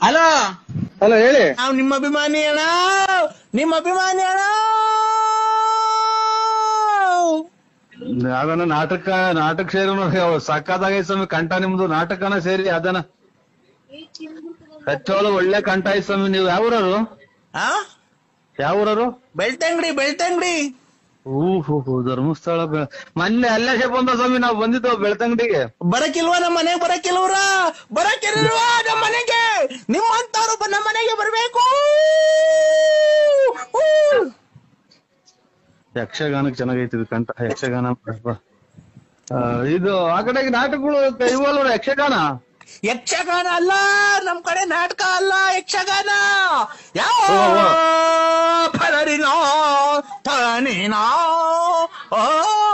Hello hello ಹೇಳಿ ನಾವು ನಿಮ್ಮ ಅಭಿಮಾನಿ ಅಣ್ಣ ನಿಮ್ಮ ಅಭಿಮಾನಿ ಅಣ್ಣ ಯಾವ್ದನ ನಾಟಕ ನಾಟಕ ಸೇರಿ ನೋಡಿ ಸಕ್ಕದಾಗೈತೆ ಸ್ವಾಮಿ ಕಂಠ ನಿಮ್ದು ನಾಟಕನ ಸೇರಿ ಅದನ ಹೆಚ್ಚೋಳು ಒಳ್ಳೆ ಕಂಠ ಐತ್ ಸ್ವಾಮಿ ನೀವು ಯಾವೂರರು ಆ ಯಾವೂರರು ಬೆಳ್ತಂಗಡಿ ಬೆಳ್ತಂಗಡಿ ಹೂ ಧರ್ಮಸ್ಥಳ ಬೆ- ಮೊನ್ನೆ ಅಲ್ಲೇ ಬಂದ ಸ್ವಾಮಿ ನಾವು ಬಂದಿದ್ದು ಬೆಳ್ತಂಗಡಿಗೆ ಬರಕಿಲ್ವಾ ನಮ್ಮ ಮನೆಗೆ ಬರಕಿಲ್ವ್ರ ಬರಕಿಲ್ವಾ ನಮ್ಮ ಮನೆಗೆ ನಿಮ್ಮಂತವ್ರು ಬ- ನಮ್ಮ ಮನೆಗೆ ಬರ್ಬೇಕು ಯಕ್ಷಗಾನಕ್ಕೆ ಚೆನ್ನಾಗೈತಿ ಇದು ಕಂಠ ಯಕ್ಷಗಾನ ಬಾ. ಆ, ಇದು ಆ ಕಡೆ ನಾಟಕಗಳು ಇವಲ್ವ ಯಕ್ಷಗಾನ ಯಕ್ಷಗಾನ ಅಲ್ಲ ನಮ್ ಕಡೆ ನಾಟಕ ಅಲ್ಲ ಯಕ್ಷಗಾನ ಯಾವ ಓ, ಓ. ಫಲರಿನೋ ತನಿನೋ ಓ